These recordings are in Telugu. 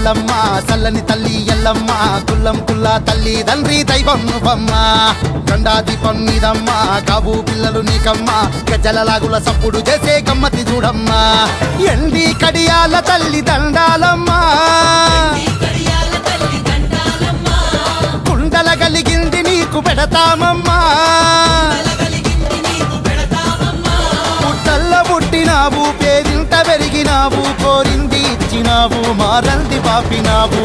ఎల్లమ్మ చల్లని తల్లి ఎల్లమ్మ కుల్లం కుల్ల తల్లి తండ్రి దైవం నువ్వమ్మ గండా దీపం నీదమ్మ కాబు పిల్లలు నీకమ్మ గజలలాగుల సప్పుడు చేసే గమ్మతి చూడమ్మా ఎండి కడియాల తల్లి దండాలమ్మా కుండల కలిగింది నీకు పెడతామమ్మా పుట్టల్ల పుట్టినావు పేరింట పెరిగినావు కోరింది ఇచ్చినావు మారంది పాపినావు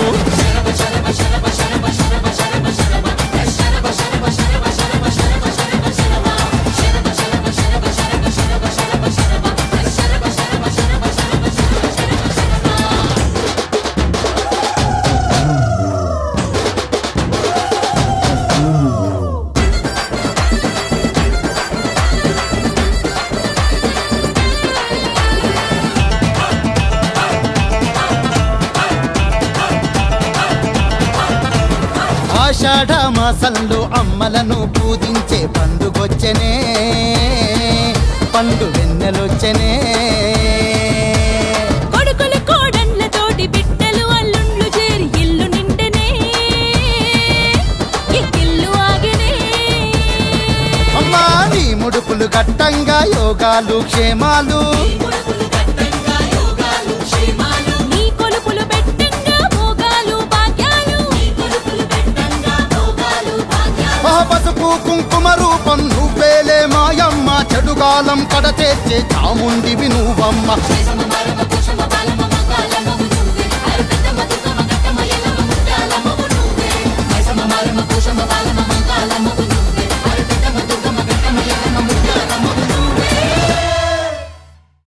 ఆషాఢ మాసంలో అమ్మలను పూజించే పండుగొచ్చనే పండు వెన్నెలొచ్చనే కొడుకులు కోడన్లతోటి బిడ్డలు అల్లుండ్లు చేరి ఇల్లు నిండెనే ఇల్లు ఆగెనే అమ్మా నీ ముడుపులు గట్టంగా యోగాలు క్షేమాలు నీ కొలుపులు పెట్టంగా భోగాలు భాగ్యాలు ఆ పసుపు కుంకుమ రూపం నువ్వేలే మాయమ్మ చెడుగాలం కడచేర్చే చాముండివి నువ్వమ్మ శేషమ మరమ కుశమ బలమ